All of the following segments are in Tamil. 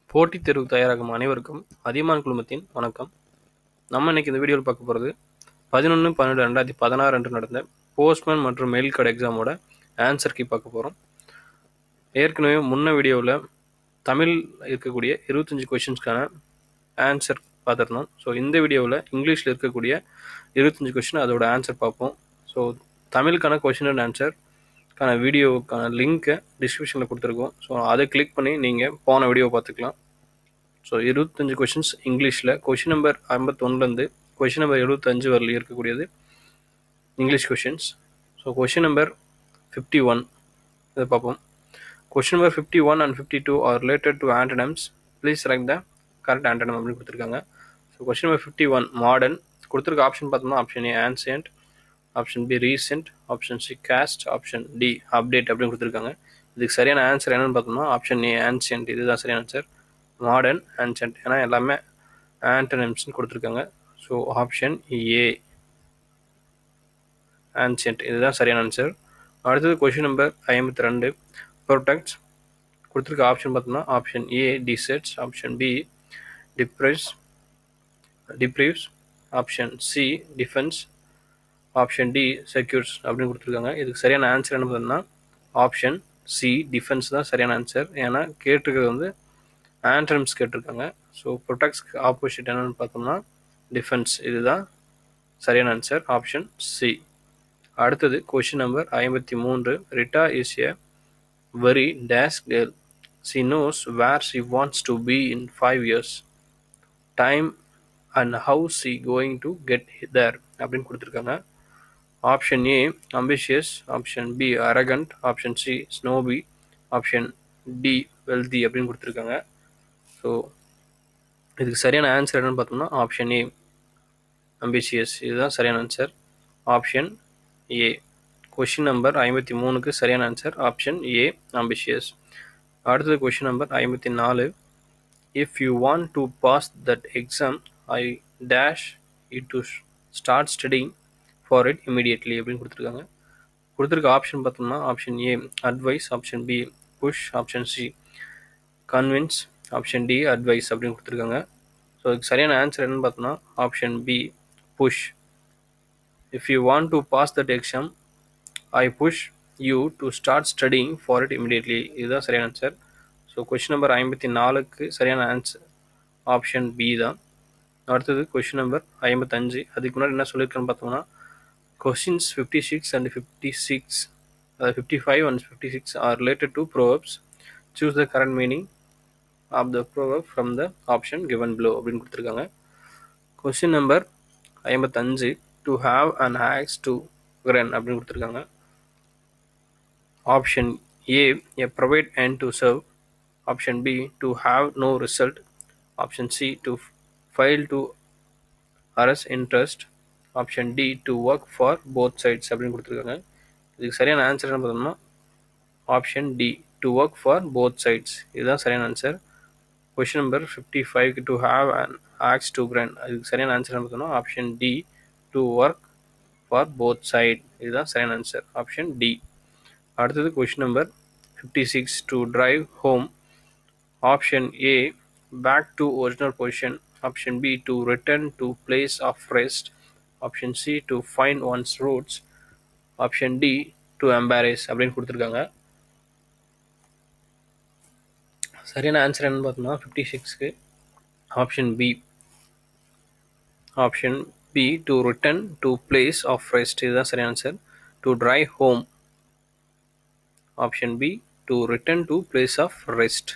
போட்டித் தேர்வுக்கு தயாராகும் அனைவருக்கும் அதியமான் குழுமத்தின் வணக்கம் நம்ம இன்னைக்கு இந்த வீடியோவில் பார்க்க போகிறது பதினொன்று பன்னெண்டு ரெண்டாயிரத்தி பதினாறு அன்று நடந்த போஸ்ட்மேன் மற்றும் மெயில் கார்டு எக்ஸாமோட ஆன்சர் கீ பார்க்க போகிறோம் ஏற்கனவே முன்ன வீடியோவில் தமிழ் இருக்கக்கூடிய இருபத்தஞ்சி கொஷின்ஸ்க்கான ஆன்சர் பார்த்துருந்தோம் ஸோ இந்த வீடியோவில் இங்கிலீஷில் இருக்கக்கூடிய இருபத்தஞ்சி கொஷின் அதோட ஆன்சர் பார்ப்போம் ஸோ தமிழுக்கான கொஷின் அண்ட் ஆன்சர் க்கான வீடியோவுக்கான லிங்க்கை டிஸ்கிரிப்ஷனில் கொடுத்துருக்கோம் ஸோ அதை கிளிக் பண்ணி நீங்கள் போன வீடியோ பார்த்துக்கலாம் ஸோ இருபத்தஞ்சு கொஷின்ஸ் இங்கிலீஷில் கொஷின் நம்பர் ஐம்பத்தொன்னுலேருந்து கொஷின் நம்பர் எழுபத்தஞ்சு வரல இருக்கக்கூடியது English questions so question number fifty one இதை பார்ப்போம் question number fifty one and fifty two are related to antonyms please select the correct antonym அப்படின்னு கொடுத்துருக்காங்க so question number fifty one modern கொடுத்துருக்க ஆப்ஷன் பார்த்தோம்னா option A ancient option B recent option C cast option D update அப்படின்னு கொடுத்துருக்காங்க இதுக்கு சரியான ஆன்சர் என்னன்னு பார்த்தோம்னா ஆப்ஷன் ஏ ஆன்சியன்ட் இதுதான் சரியான ஆன்சர் மாடர்ன் ஆன்சியன்ட் ஏன்னா எல்லாமே ஆன்டனிம்ஸ்னு கொடுத்துருக்காங்க ஸோ ஆப்ஷன் ஏ ஆன்சியன்ட் இதுதான் சரியான ஆன்சர் அடுத்தது கொஷின் நம்பர் ஐம்பத்தி ரெண்டு ப்ரொடெக்ட்ஸ் கொடுத்துருக்க ஆப்ஷன் பார்த்தோம்னா option A deserts option B depress deprives option C defends option D secures அப்படின்னு கொடுத்துருக்காங்க இதுக்கு சரியான ஆன்சர் என்ன பார்த்தோம்னா ஆப்ஷன் சி டிஃபென்ஸ் தான் சரியான ஆன்சர் ஏன்னா கேட்டிருக்கிறது வந்து ஆன்டனம்ஸ் கேட்டிருக்காங்க ஸோ ப்ரொடெக்ட்ஸ்க்கு ஆப்போசிட் என்னன்னு பார்த்தோம்னா டிஃபென்ஸ் இதுதான் சரியான ஆன்சர் ஆப்ஷன் சி அடுத்தது கொஷின் நம்பர் ஐம்பத்தி மூன்று Rita is a very dash girl she knows where she wants to be in five years time and how she going to get there அப்படின்னு கொடுத்துருக்காங்க option A ambitious option B arrogant option C snobby option D wealthy அப்படின்னு கொடுத்துருக்காங்க ஸோ இதுக்கு சரியான ஆன்சர் என்னன்னு பார்த்தோம்னா ஆப்ஷன் ஏ அம்பிஷியஸ் இதுதான் சரியான answer option A question number ஐம்பத்தி மூணுக்கு சரியான ஆன்சர் ஆப்ஷன் ஏ அம்பிஷியஸ் அடுத்தது கொஷின் நம்பர் ஐம்பத்தி நாலு if you want to pass that exam I dash it to start studying for it immediately அப்படின்னு கொடுத்துருக்காங்க கொடுத்துருக்க ஆப்ஷன் பார்த்தோம்னா option A advise option B push option C convince option D advise அப்படின்னு கொடுத்துருக்காங்க ஸோ இதுக்கு சரியான ஆன்சர் என்னன்னு பார்த்தோம்னா option B push if you want to pass that exam I push you to start studying for it immediately இதுதான் சரியான ஆன்சர் ஸோ கொஷின் நம்பர் ஐம்பத்தி நாலுக்கு சரியான ஆன்சர் ஆப்ஷன் பி தான் அடுத்தது கொஷின் நம்பர் ஐம்பத்தஞ்சு அதுக்கு முன்னாடி என்ன சொல்லியிருக்கேன்னு பார்த்தோம்னா questions fifty six and fifty six அதாவது fifty five and fifty six are related to proverbs choose the correct meaning of the proverb from the option given below அப்படின்னு கொடுத்துருக்காங்க கொஷின் நம்பர் ஐம்பத்தஞ்சு to have an axe to grind அப்படின்னு கொடுத்துருக்காங்க option A a provide and to serve option B to have no result option C to fail to arouse interest option D to work for both sides அப்படின்னு கொடுத்துருக்காங்க இதுக்கு சரியான ஆன்சர் என்ன பார்த்தோம்னா option D to work for both sides இதுதான் சரியான answer question number fifty five to have an axe to grind அதுக்கு சரியான ஆன்சர் என்ன பார்த்தோம்னா option D to work for both side இதுதான் சரியான ஆன்சர் ஆப்ஷன் டி அடுத்தது question number fifty six to drive home option A back to original position option B to return to place of rest option C to find one's roots option D to embarrass அப்படின்னு கொடுத்துருக்காங்க சரியான ஆன்சர் என்னன்னு பார்த்தோம்னா ஃபிஃப்டி சிக்ஸ்க்கு option B option B to return to place of rest இதுதான் சரியான answer to drive home option B to return to place of rest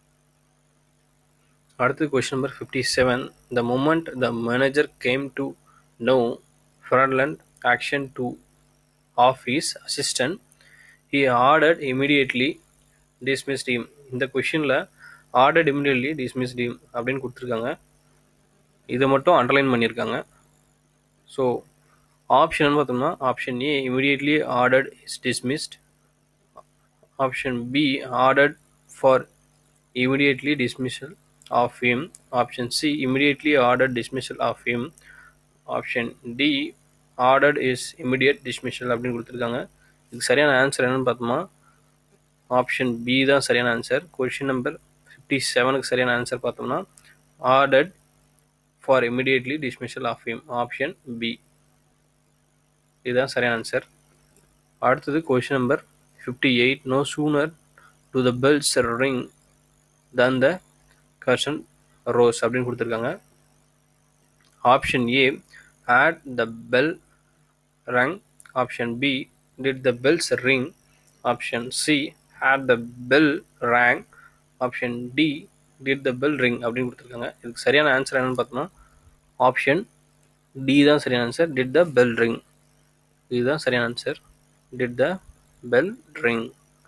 அடுத்து question number fifty seven the moment the manager came to know fraudulent action to of his assistant he ordered immediately dismiss team இந்த கொஷினில் ஆர்டர்ட் இமீடியட்லி டிஸ்மிஸ் டீம் அப்படின்னு கொடுத்துருக்காங்க இதை மட்டும் அண்டர்லைன் பண்ணியிருக்காங்க ஸோ ஆப்ஷன் பார்த்தோம்னா option A immediately ordered is dismissed option B ordered for immediately dismissal of him option C immediately ordered dismissal of him option D ordered is immediate dismissal அப்படின்னு கொடுத்துருக்காங்க இதுக்கு சரியான ஆன்சர் என்னன்னு பார்த்தோமா ஆப்ஷன் பி தான் சரியான answer question number fifty fifty செவனுக்கு சரியான ஆன்சர் பார்த்தோம்னா ordered for immediately dismissal of him option B இதுதான் சரியான ஆன்சர் அடுத்தது question number fifty eight no sooner to the bells ring than the curtain rose அப்படின்னு கொடுத்துருக்காங்க option A had the bell rung option B did the bells ring option C had the bell rang option D did the bell ring அப்படின்னு கொடுத்துருக்காங்க இதுக்கு சரியான ஆன்சர் என்னன்னு பார்த்தோம்னா ஆப்ஷன் டி தான் சரியான answer did the bell ring இதுதான் சரியான answer did the bell ring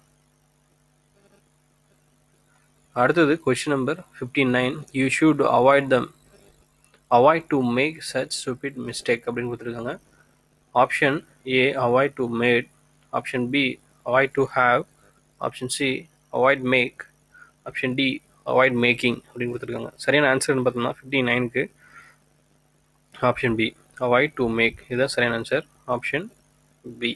அடுத்தது question number fifty nine you should avoid them avoid to make such stupid mistake அப்படின்னு கொடுத்துருக்காங்க option A avoid to made option B avoid to have option C avoid make option D avoid making அப்படின்னு கொடுத்துருக்காங்க சரியான ஆன்சர்னு பார்த்தோம்னா ஃபிஃப்டி நைனுக்கு option B avoid to make இதுதான் சரியான answer option B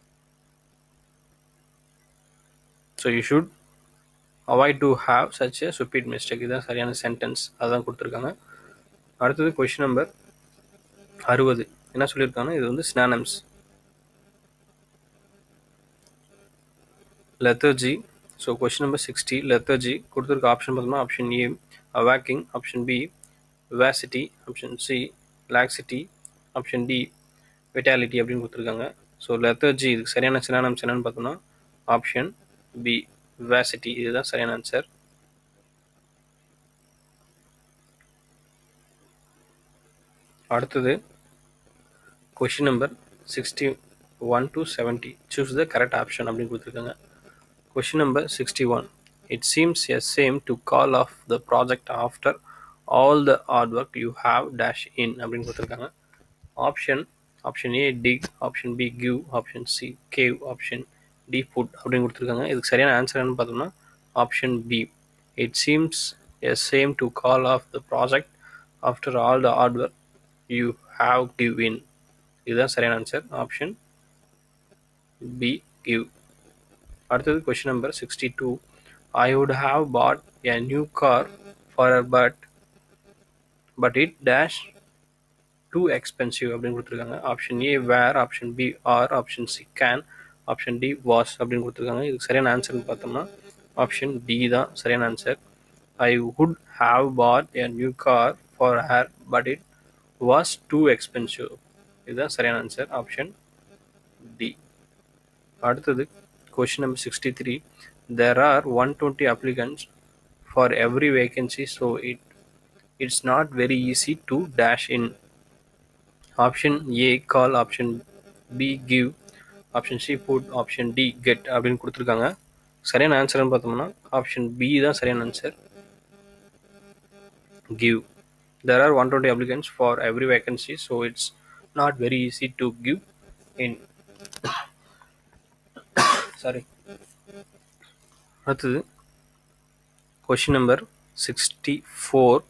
so you should avoid to have such a stupid mistake இதுதான் சரியான சென்டென்ஸ் அதுதான் கொடுத்துருக்காங்க அடுத்தது கொஷின் நம்பர் அறுபது என்ன சொல்லியிருக்காங்கன்னா இது வந்து synonyms lethargy so question number sixty lethargy கொடுத்துருக்க ஆப்ஷன் பார்த்தோம்னா option A awaking option B vivacity option C laxity option D vitality அப்படின்னு கொடுத்துருக்காங்க ஸோ லெத்தர்ஜி இதுக்கு சரியான சினானம்ஸ் என்னன்னு பார்த்தோம்னா ஆப்ஷன் பி விவாசிட்டி இதுதான் சரியான ஆன்சர் அடுத்தது question number sixty one to seventy choose the correct option அப்படின்னு கொடுத்துருக்காங்க question number sixty one it seems a shame to call off the project after all the hard work you have dash in அப்படின்னு கொடுத்துருக்காங்க option option A dig option B give option C gave option D put அப்படின்னு கொடுத்துருக்காங்க இதுக்கு சரியான ஆன்சர் என்னன்னு பார்த்தோம்னா option B it seems a shame to call off the project after all the hard work you have give in இதுதான் சரியான ஆன்சர் ஆப்ஷன் பி கிவ் அடுத்தது question number sixty two I would have bought a new car for uh but but it dash too expensive அப்படின்னு கொடுத்துருக்காங்க option A were option B are option C can option D was அப்படின்னு கொடுத்துருக்காங்க இதுக்கு சரியான ஆன்சர்னு பார்த்தோம்னா ஆப்ஷன் டி தான் சரியான answer I would have bought a new car for her but it was too expensive இதுதான் சரியான ஆன்சர் ஆப்ஷன் டி அடுத்தது question number sixty three there are one twenty applicants for every vacancy so it it's not very easy to dash in option A call option B give option C put option D get அப்படின்னு கொடுத்துருக்காங்க சரியான ஆன்சர்னு பார்த்தோம்னா ஆப்ஷன் பி தான் சரியான answer give there are 120 applicants for every vacancy so it's not very easy to give in sorry அடுத்தது question number sixty four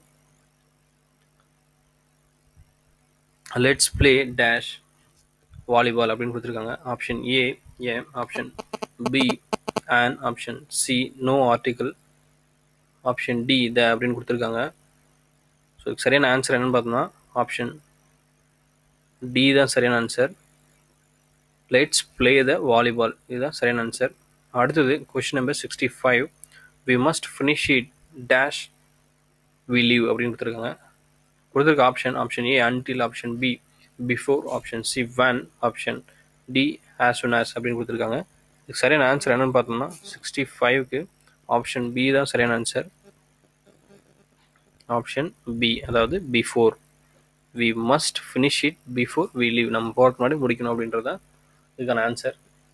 let's play dash volleyball அப்படின்னு கொடுத்துருக்காங்க option A a option B and option C no article option D the அப்படின்னு கொடுத்துருக்காங்க ஸோ இதுக்கு சரியான ஆன்சர் என்னன்னு பார்த்தோம்னா ஆப்ஷன் டி தான் சரியான answer let's play the volleyball இதுதான் சரியான ஆன்சர் அடுத்தது question number sixty five we must finish it dash we leave அப்படின்னு கொடுத்துருக்காங்க கொடுத்துருக்க option option A until option B before option C when option D as soon as அப்படின்னு கொடுத்துருக்காங்க இதுக்கு சரியான ஆன்சர் என்னன்னு பார்த்தோம்னா சிக்ஸ்டி ஃபைவ்க்கு ஆப்ஷன் பி தான் சரியான ஆன்சர் ஆப்ஷன் பி அதாவது before we must finish it before we leave நம்ம போகிறதுக்கு முன்னாடி முடிக்கணும் அப்படின்றத இதுக்கான ஆன்சர்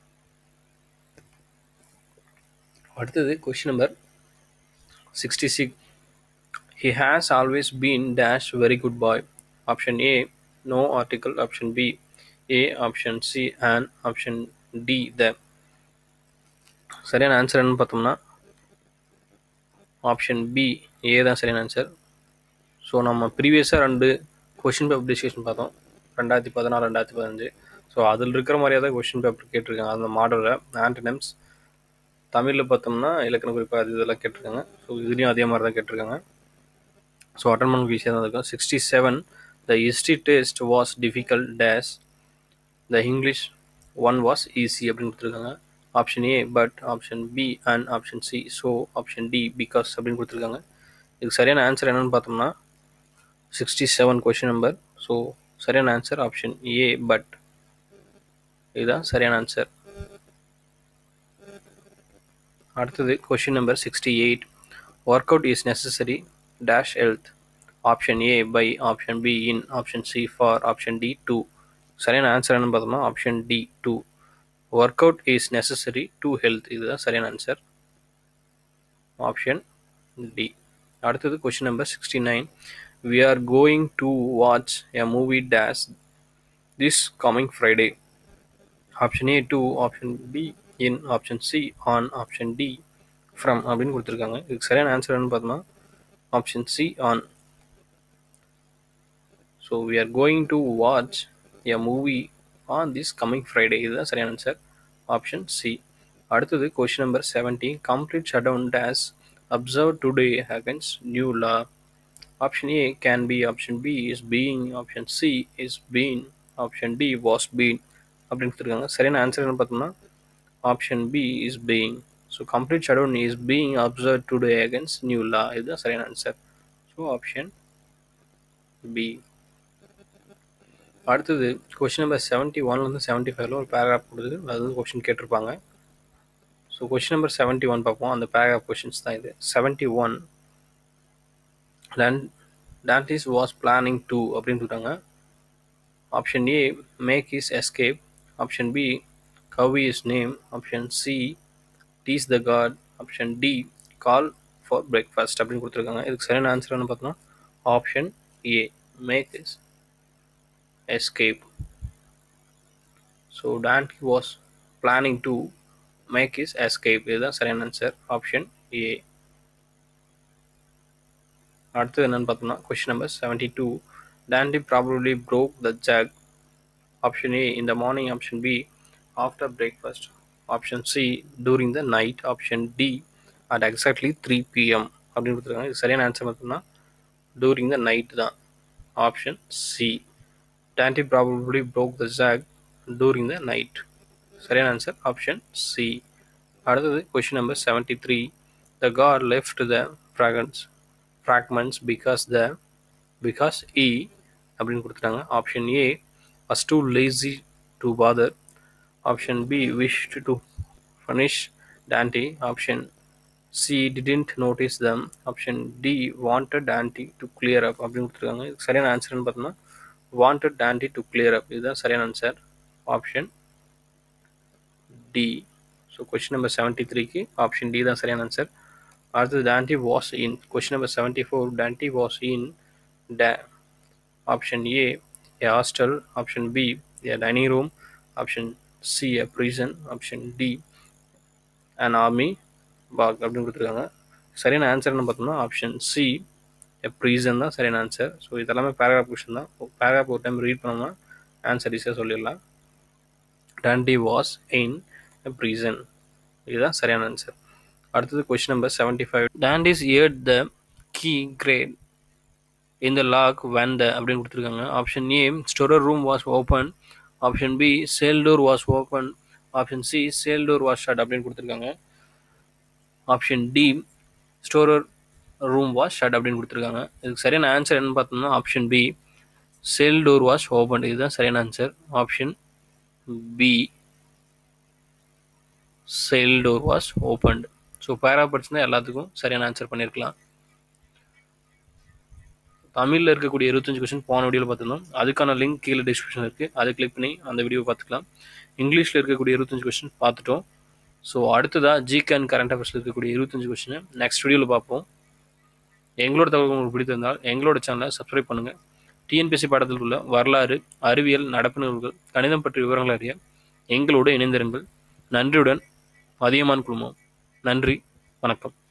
அடுத்தது question number sixty six he has always been dash very good boy option A no article option B a option C an option D the சரியான ஆன்சர் என்னன்னு பார்த்தோம்னா ஆப்ஷன் பி ஏ தான் சரியான ஆன்சர் ஸோ நம்ம ப்ரீவியஸாக ரெண்டு கொஷின் பேப்பர் டிஸ்கஷன் பார்த்தோம் ரெண்டாயிரத்தி பதினாறு ரெண்டாயிரத்தி பதினஞ்சு ஸோ அதில் இருக்கிற மாதிரியே தான் கொஷின் பேப்பர் கேட்டிருக்காங்க அந்த மாடலில் ஆன்டனம்ஸ் தமிழில் பார்த்தோம்னா இலக்கண குறிப்பு அது இதெல்லாம் கேட்டிருக்காங்க ஸோ இதுலேயும் அதே மாதிரி தான் கேட்டிருக்காங்க ஸோ அட்டன் பண்ண ஈஸியாக தான் இருக்கும் sixty seven the history test was difficult dash the English one was easy அப்படின்னு கொடுத்துருக்காங்க option A but option B and option C so option D because அப்படின்னு கொடுத்துருக்காங்க இதுக்கு சரியான ஆன்சர் என்னன்னு பார்த்தோம்னா sixty seven question number so சரியான ஆன்சர் ஆப்ஷன் ஏ பட் இதுதான் சரியான ஆன்சர் அடுத்தது question number sixty eight work out is necessary dash health option A by option B in option C for option D to சரியான ஆன்சர் என்னன்னு பார்த்தோம்னா option D to work out is necessary to health இதுதான் சரியான ஆன்சர் ஆப்ஷன் டி அடுத்தது question number sixty nine we are going to watch a movie dash this coming Friday option A to option B in option C on option D from அப்படின்னு கொடுத்துருக்காங்க இதுக்கு சரியான ஆன்சர் என்னன்னு பார்த்தோம்னா option C on so we are going to watch a movie on this coming Friday இதுதான் சரியான ஆன்சர் ஆப்ஷன் சி அடுத்தது question number seventy complete shut down dash observe today against new law option A can be option B is being option C is been option D was been அப்படின்னு கொடுத்துருக்காங்க சரியான ஆன்சர் என்ன பார்த்தோம்னா option B is being so complete shut down is being observe today against new law இதுதான் சரியான ஆன்சர் ஸோ ஆப்ஷன் பி அடுத்தது கொஷின் நம்பர் செவன்ட்டி ஒன்லேருந்து செவன்ட்டி ஃபைவ்ல ஒரு பேராகிராஃப் கொடுத்து அது வந்து கொஷின் கேட்டிருப்பாங்க so question number seventy one பார்ப்போம் அந்த பேராகிராஃப் கொஷின்ஸ் தான் இது seventy one Dante's was planning to அப்படின்னு சொல்லிட்டாங்க option A make his escape option B give his name option C tease the cat option D call for breakfast அப்படின்னு கொடுத்துருக்காங்க இதுக்கு சரியான ஆன்சர் என்ன பார்த்தோம்னா option A make his escape. So Dante was planning to make his escape. இதுதான் சரியான ஆன்சர் ஆப்ஷன் ஏ அடுத்தது என்னன்னு பார்த்தோம்னா question number seventy two Dante probably broke the jug option A in the morning option B after breakfast option C during the night option D at exactly three PM அப்படின்னு கொடுத்துருக்காங்க இது சரியான ஆன்சர் பார்த்தோம்னா டூரிங் த நைட் தான் option C Dante probably broke the zag during the night. சரியான ஆன்சர் ஆப்ஷன் சி அடுத்தது question number seventy three the cat left the fragments fragments because the because இ அப்படின்னு கொடுத்துட்டாங்க option A was too lazy to bother option B wish to punish Dandy option C didn't notice them option D wanted Dandy to clear up அப்படின்னு கொடுத்துருக்காங்க இதுக்கு சரியான ஆன்சர்னு பார்த்தோம்னா wanted Dandy to clear up இதுதான் சரியான answer option D so question number seventy த்ரீக்கு ஆப்ஷன் டி தான் சரியான ஆன்சர் அடுத்தது Dandy was in question number seventy four Dandy was in the option A a hostel option B A dining room option C A prison option D an army barrack அப்படின்னு கொடுத்துருக்காங்க சரியான ஆன்சர்னு பார்த்தோம்னா ஆப்ஷன் சி ப்ரீசன் தான் சரியான ஆன்சர் ஸோ இதெல்லாமே பேராகிராஃப் கொஷின் தான் பேராகிராஃப் ஒரு டைம் ரீட் பண்ணோம்னா ஆன்சர் ஈஸியாக சொல்லிடலாம் டாண்டி வாஸ் இன் ப்ரீசன் இதுதான் சரியான ஆன்சர் அடுத்தது question number seventy five Dante's heard the key grate in the lock when the அப்படின்னு கொடுத்துருக்காங்க option A storeroom was open option B cell door was open option C cell door was shut அப்படின்னு கொடுத்துருக்காங்க option D storeroom was shut அப்படின்னு கொடுத்துருக்காங்க இதுக்கு சரியான ஆன்சர் என்னன்னு பார்த்தோம்னா option B cell door was open இதுதான் சரியான answer option B cell door was opened so para படிச்சுனா எல்லாத்துக்கும் சரியான ஆன்சர் பண்ணியிருக்கலாம் தமிழில் இருக்கக்கூடிய இருபத்தஞ்சு கொஸ்டின் போன வீடியோவில் பார்த்துருந்தோம் அதுக்கான லிங்க் கீழே டிஸ்கிரிப்ஷன் இருக்குது அதை கிளிக் பண்ணி அந்த வீடியோ பார்த்துக்கலாம் இங்கிலீஷில் இருக்கக்கூடிய இருபத்தஞ்சு கொஸ்டின் பார்த்துட்டோம் ஸோ அடுத்ததாக ஜிகே அண்ட் கரண்ட் அஃபேர்ஸில் இருக்கக்கூடிய இருபத்தஞ்சு கொஸ்டினை நெக்ஸ்ட் வீடியோவில் பார்ப்போம் எங்களோட தகவல் உங்களுக்கு பிடித்திருந்தால் எங்களோட சேனலை சப்ஸ்கிரைப் பண்ணுங்கள் டிஎன்பிஎஸ்சி பாடத்தில் உள்ள வரலாறு அறிவியல் நடப்பு நிகழ்வுகள் கணிதம் பற்றிய விவரங்கள் அறிய எங்களோடு இணைந்திருங்கள் நன்றியுடன் அதியமான் குழுமம் நன்றி வணக்கம்